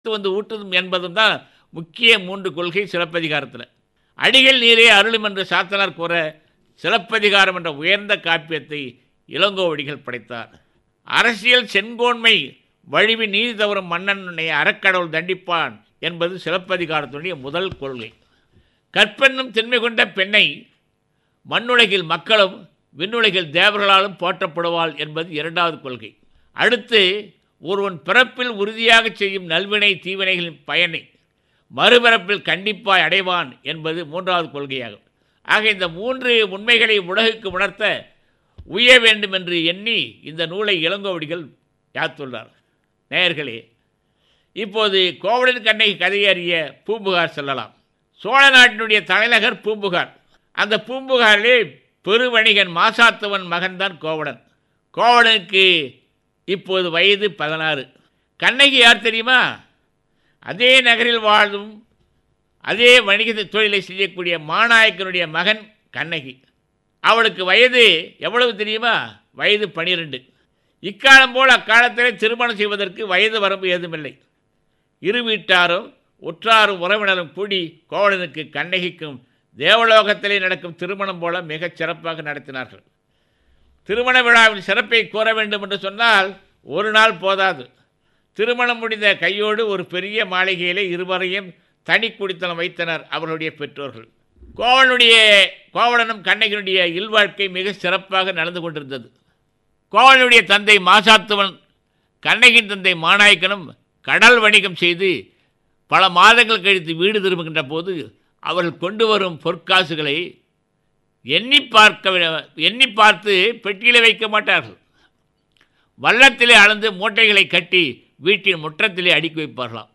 வந்து ஊட்டுதும் என்பதும் தான் முக்கிய மூன்று கொள்கை சிலப்பதிகாரத்தில் அடிகள் நீரே அருளும் என்று சாத்தனார் கூற சிலப்பதிகாரம் என்ற உயர்ந்த காப்பியத்தை இளங்கோவடிகள் படைத்தார் அரசியல் செங்கோன்மை வழிவி நீதி தவறும் மன்னனை அறக்கடவுள் தண்டிப்பான் என்பது சிலப்பதிகாரத்தினுடைய முதல் கொள்கை கற்பென்னும் திண்மை கொண்ட பெண்ணை மண்ணுலகில் மக்களும் விண்ணுலகில் தேவர்களாலும் போற்றப்படுவாள் என்பது இரண்டாவது கொள்கை அடுத்து ஒருவன் பிறப்பில் உறுதியாக செய்யும் நல்வினை தீவினைகளின் பயனை மறுபிறப்பில் கண்டிப்பாய் அடைவான் என்பது மூன்றாவது கொள்கையாகும் ஆக இந்த மூன்று உண்மைகளை உலகுக்கு உணர்த்த உய்ய வேண்டும் என்று எண்ணி இந்த நூலை இளங்கோவடிகள் யாத்துள்ளார் நேயர்களே இப்போது கோவலன் கண்ணகி கதையை அறிய பூம்புகார் செல்லலாம் சோழ நாட்டினுடைய தலைநகர் பூம்புகார் அந்த பூம்புகாரிலே பெருவணிகன் மாசாத்தவன் மகன்தான் கோவலன் கோவலனுக்கு இப்போது வயது பதினாறு கண்ணகி யார் தெரியுமா அதே நகரில் வாழும் அதே வணிக தொழிலை செய்யக்கூடிய மாநாயக்கனுடைய மகன் கண்ணகி அவளுக்கு வயது எவ்வளவு தெரியுமா வயது பனிரெண்டு இக்காலம் போல் அக்காலத்திலே திருமணம் செய்வதற்கு வயது வரம்பு ஏதுமில்லை இரு வீட்டாரும் உற்றாரும் உறவினரும் கூடி கோவலனுக்கு கண்ணகிக்கும் தேவலோகத்திலே நடக்கும் திருமணம் போல மிகச் சிறப்பாக நடத்தினார்கள் திருமண விழாவின் சிறப்பை கூற வேண்டும் என்று சொன்னால் ஒரு நாள் போதாது திருமணம் முடிந்த கையோடு ஒரு பெரிய மாளிகையிலே இருவரையும் தனி குடித்தனம் வைத்தனர் அவர்களுடைய பெற்றோர்கள் கோவலனுடைய கோவலனும் கண்ணகியினுடைய இல்வாழ்க்கை மிக சிறப்பாக நடந்து கொண்டிருந்தது கோவலனுடைய தந்தை மாசாத்துவன் கண்ணகியின் தந்தை மாநாயக்கனும் கடல் வணிகம் செய்து பல மாதங்கள் கழித்து வீடு திரும்புகின்ற போது அவர்கள் கொண்டு வரும் பொற்காசுகளை எண்ணி பார்க்க எண்ணி பார்த்து பெட்டியில் வைக்க மாட்டார்கள் வள்ளத்திலே அளந்து மூட்டைகளை கட்டி வீட்டின் முற்றத்திலே அடுக்கி வைப்பார்களாம்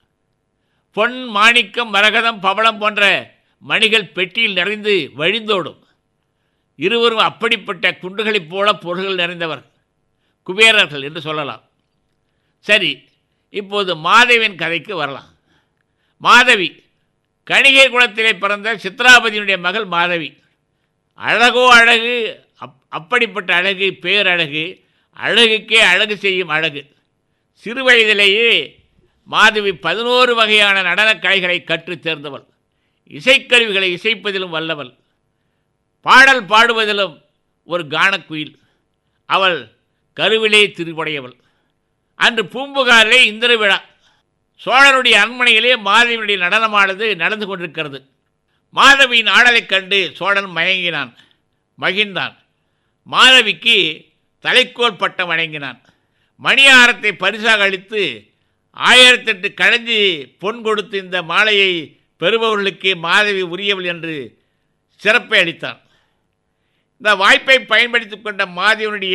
பொன் மாணிக்கம் மரகதம் பவளம் போன்ற மணிகள் பெட்டியில் நிறைந்து வழிந்தோடும் இருவரும் அப்படிப்பட்ட குண்டுகளைப் போல பொருள்கள் நிறைந்தவர் குபேரர்கள் என்று சொல்லலாம் சரி இப்போது மாதவியின் கதைக்கு வரலாம் மாதவி கணிகை குலத்திலே பிறந்த சித்ராபதியினுடைய மகள் மாதவி அழகோ அழகு அப் அப்படிப்பட்ட அழகு பேரழகு அழகுக்கே அழகு செய்யும் அழகு சிறு வயதிலேயே மாதவி பதினோரு வகையான நடனக் கலைகளை கற்றுத் தேர்ந்தவள் இசைக்கருவிகளை இசைப்பதிலும் வல்லவள் பாடல் பாடுவதிலும் ஒரு கானக்குயில் அவள் கருவிலே திருவுடையவள் அன்று பூம்புகாரிலே இந்திர விழா சோழனுடைய அரண்மனையிலே மாதவியுடைய நடனமானது நடந்து கொண்டிருக்கிறது மாதவியின் ஆடலைக் கண்டு சோழன் மயங்கினான் மகிழ்ந்தான் மாதவிக்கு தலைக்கோல் பட்டம் வழங்கினான் மணியாரத்தை பரிசாக அளித்து ஆயிரத்தெட்டு கழஞ்சி பொன் கொடுத்து இந்த மாலையை பெறுபவர்களுக்கே மாதவி உரியவள் என்று சிறப்பை அளித்தான் இந்த வாய்ப்பை பயன்படுத்தி கொண்ட மாதவியினுடைய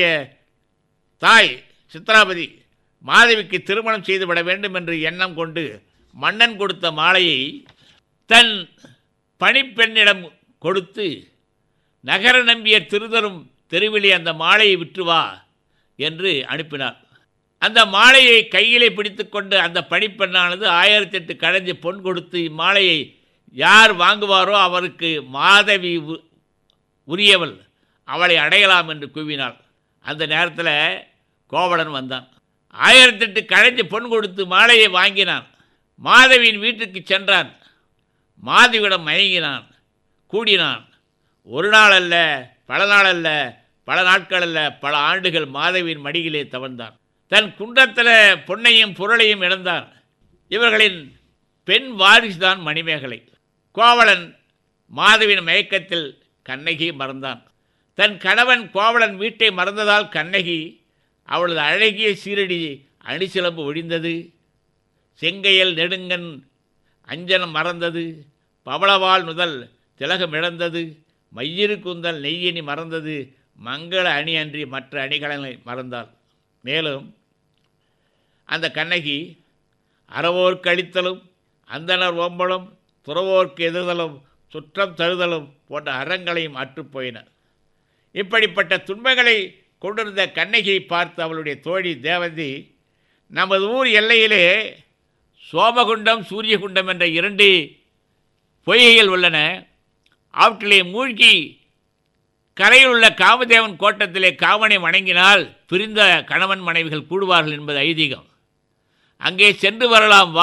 தாய் சித்ராபதி மாதவிக்கு திருமணம் செய்துவிட வேண்டும் என்று எண்ணம் கொண்டு மன்னன் கொடுத்த மாலையை தன் பணிப்பெண்ணிடம் கொடுத்து நகர நம்பிய திருதரும் தெருவிலே அந்த மாலையை விற்று வா என்று அனுப்பினார் அந்த மாலையை கையிலே பிடித்துக்கொண்டு அந்த பணிப்பெண்ணானது ஆயிரத்தி எட்டு கடைஞ்சி பொன் கொடுத்து இம்மாலையை யார் வாங்குவாரோ அவருக்கு மாதவி உரியவள் அவளை அடையலாம் என்று கூவினாள் அந்த நேரத்தில் கோவலன் வந்தான் ஆயிரத்தெட்டு கடைஞ்சி பொன் கொடுத்து மாலையை வாங்கினான் மாதவியின் வீட்டுக்கு சென்றான் மாதவியிடம் மயங்கினான் கூடினான் ஒரு நாள் அல்ல பல நாள் அல்ல பல நாட்கள் அல்ல பல ஆண்டுகள் மாதவியின் மடியிலே தவழ்ந்தான் தன் குன்றத்தில் பொன்னையும் பொருளையும் இழந்தான் இவர்களின் பெண் வாரிசுதான் மணிமேகலை கோவலன் மாதவியின் மயக்கத்தில் கண்ணகி மறந்தான் தன் கணவன் கோவலன் வீட்டை மறந்ததால் கண்ணகி அவளது அழகிய சீரடி அணிசிலம்பு ஒழிந்தது செங்கையல் நெடுங்கன் அஞ்சனம் மறந்தது பவளவால் முதல் திலகம் இழந்தது மையிறு குந்தல் நெய்யணி மறந்தது மங்கள அணி அன்றி மற்ற அணிகளை மறந்தாள் மேலும் அந்த கண்ணகி அறவோர்க்கு அளித்தலும் அந்தனர் ஓம்பலும் துறவோர்க்கு எதிர்தலும் சுற்றம் தருதலும் போன்ற அறங்களையும் அற்றுப்போயினர் இப்படிப்பட்ட துன்பங்களை கொண்டிருந்த கண்ணகியை பார்த்து அவளுடைய தோழி தேவதி நமது ஊர் எல்லையிலே சோமகுண்டம் சூரியகுண்டம் என்ற இரண்டு பொய்கைகள் உள்ளன அவற்றிலே மூழ்கி கரையில் உள்ள காமதேவன் கோட்டத்திலே காவனை வணங்கினால் பிரிந்த கணவன் மனைவிகள் கூடுவார்கள் என்பது ஐதீகம் அங்கே சென்று வரலாம் வா